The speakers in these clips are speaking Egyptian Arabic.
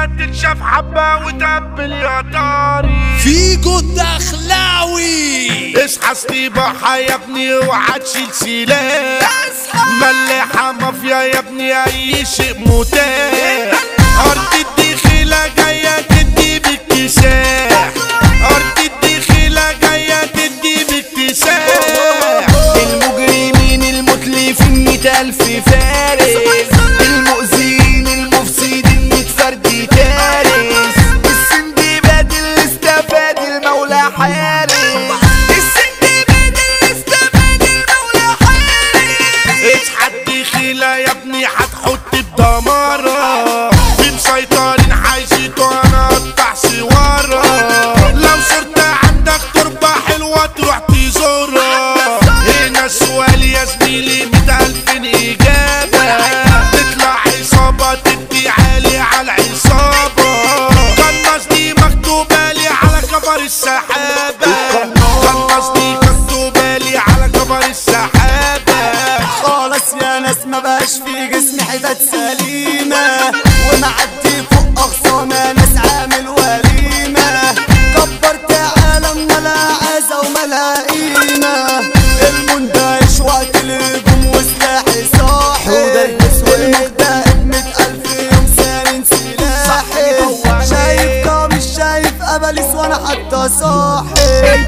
تنشف حبة وتقبل يا طاري فيجو الدخلاوي اصحى استباحة يا ابني اوعى تشيل سلاح ملحة مافيا يا ابني اي شيء متاح ارض الدخيلة جاية تدي باكتساح ارض الدخيلة جاية تدي باكتساح المجرمين المتلفين مئة ألف فارس المؤذين المفسدين مئة فرد تارس السندباد اللي استفاد المولى حارس السندباد اللي استفاد المولى حارس اصحى الدخيلة يا ابني هتحط بدمارة في مسيطرين حيزيدوا انا اقطع سوارة لو صرت عندك تربة حلوة تروح تزورها هنا السؤال يا زميلي مية ألف إجابة تطلع عصابة تدي عالي على العصابة قناص دي مكتوبة لي على كبر السحابة قناص دي مكتوبة لي على كبر السحابة خلاص يا ناس ما بقاش في جسمي حتت سليمة ومعدي فوق أغصانة ناس عامل وليمة كبرت عالمنا لا عزة وملا قيمة المندهش وقت الهجوم وسلاحي صاحي المكتئب مئة ألف يوم سالين سلاحي شايف قامش شايف أبليس وأنا حتى صاحي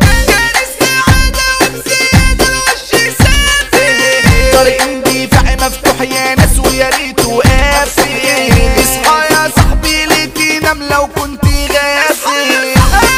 طريق اندفاعي مفتوح يا ناس ويا ريته قاسي اصحى يا صاحبي ليه تنام لو كنت غاسي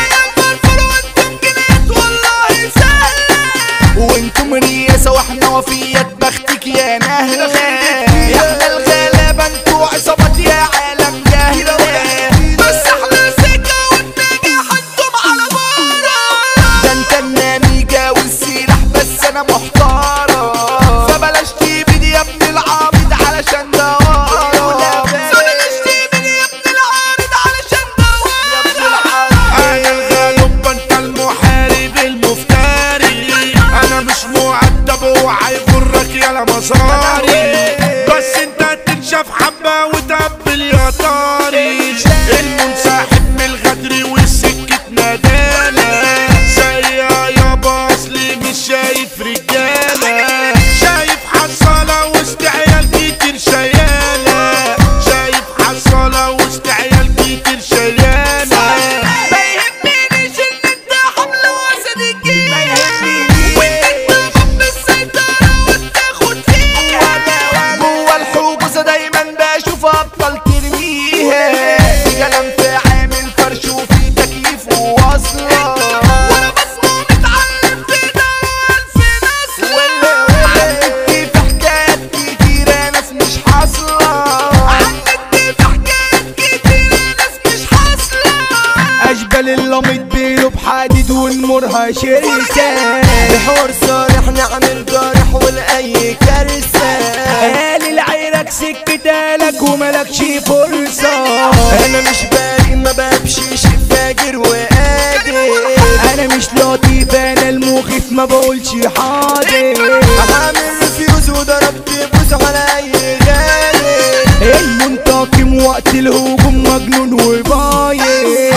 وانتم رياسة واحنا وفيات بختك يا نهلة يا احنا الغلابة انتوا عصابات يا عالم جاهلة بس احنا سكة والنجاح انتم على بارة ده انت النميجة والسلاح بس انا محتارة فبلاش تبيد يا ابن العابد علشان ده ورا فبلاش تبيد يا ابن العابد علشان ده ورا انا الغالب انت المحارب المفتري انا مش مؤدب وهيغرك يا مصاري بس انت تنشف حبة وتقبل يا طاري المنسحب من الغدر والسكة ندالة سيا يابا اصلي مش شايف رجالة شايف حصالة وسط عيال كتير شيالة شايف حصالة وسط عيال كتير شيالة ما يهمنيش ان انت حمل وسط الجيل ما يهمنيش وان انت ضد السيطرة وتاخد فيها جوا الحجوز دايما بشوف ابطال ترميها في كلام في عامل فرش وفي تكييف وواصلة وانا بسمع متعلم في دول في نصر عندك في حكايات كتيرة ناس مش حاصلة عندك في حكايات كتيرة ناس مش حاصلة اشبال اللميط بيله بحديد ونمرها شرسة بحور صالح نعمل جرح ولاي كارثه قال العيرك سكتالك وملكش فرصة انا مش باقي ما بمشيش فاجر وقادر انا مش لطيف انا المخيف ما بقولش حاضر عامل ريفيوز وضربت بوز على اي غالي المنتقم وقت الهجوم مجنون وبايظ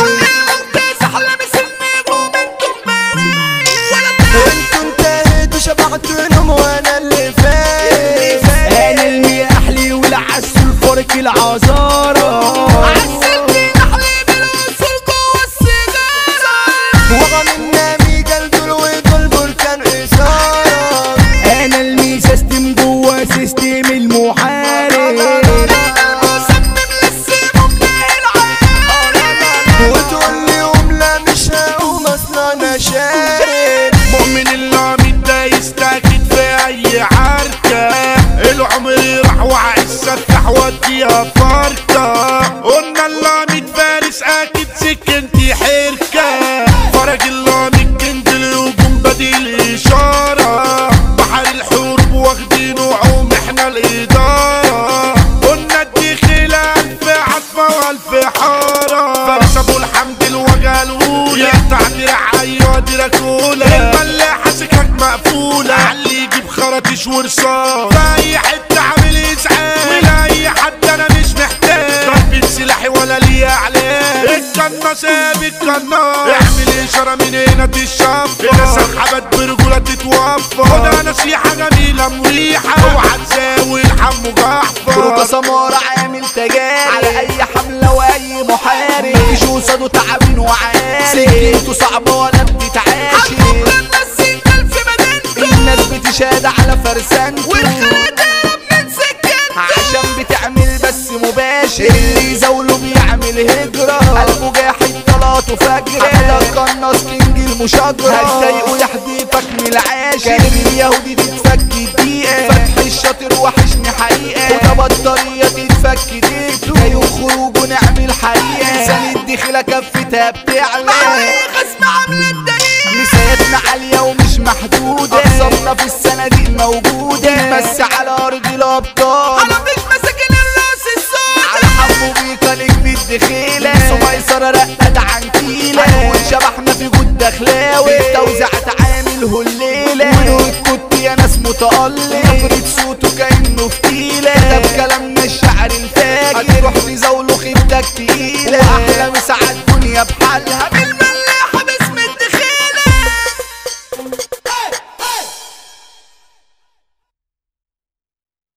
انتوا انتهيتوا شبعتونهم وانا اللي فايز انا المي احلي والعسل الفرق العذارة وغنى ميجا الدول ودول بركان إثارة انا المي سيستم جوا سيستم المحارب وتقول لي يوم لا مش هقوم اصل انا شارب مؤمن اللامد ده يستاكد في اي عركة العمر راح وعايز افتح وديها فركة قلنا اللامد فارس اكيد سكنتي حركة فرج اللامد جند الهجوم بديل اشارة بحر الحروب واخدينه عوم احنا الادارة قلنا الدخيلة الف عطفة والف حارة فارس ابو الحمد الوجه الاولى تعدي رعاية دراكولا الملاحة سكك مقفولة علي يجيب خرطيش ورصاص في اي حتة عامل ازعاج ولا اي حد انا مش محتاج ضربة ساب القناص اعمل اشاره من هنا تشفى الناس حبت برجوله تتوفى خدها نصيحه جميله مريحه اوعى تساوي الحم خروجه جحفر سمارة عامل تجارب على اي حملة واي محارب مفيش قصاده تعابين وعارف سكته صعبة ولا بتتعاشر الناس بتشاد على فرسانته عشان بتعمل بس مباشر اللي يزاوله بيعمل هجرة قلبه جاحد طلاته فجرة ده القناص كينج المشاجرة هتضايقه يحدفك من العاشر كلمة اليهودي تتفك دقيقة فتح الشاطر وحشني حقيقة وده بطارية تتفك ديته جاي خروجه نعمل حقيقة انسان الدخلة كفتها بتعلى خصم عاملة الدليل مسايتنا عالية ومش محدودة أقسامنا في الصناديق موجودة بس على أرض الأبطال أنا مش مساكن الراس السود على حمو بيكا نجم الدخيلة سميسرة رقد عنتيلة هنقول شبحنا في جود دخلاوي التوزيع تعامل هليلة ونقول كنت يا ناس متألق نبرة صوته كأنه فتيلة ده بكلامنا الشعر الفاجر هتروح تزاوله خيبتك تقيلة وأحلى مساعة الدنيا بحل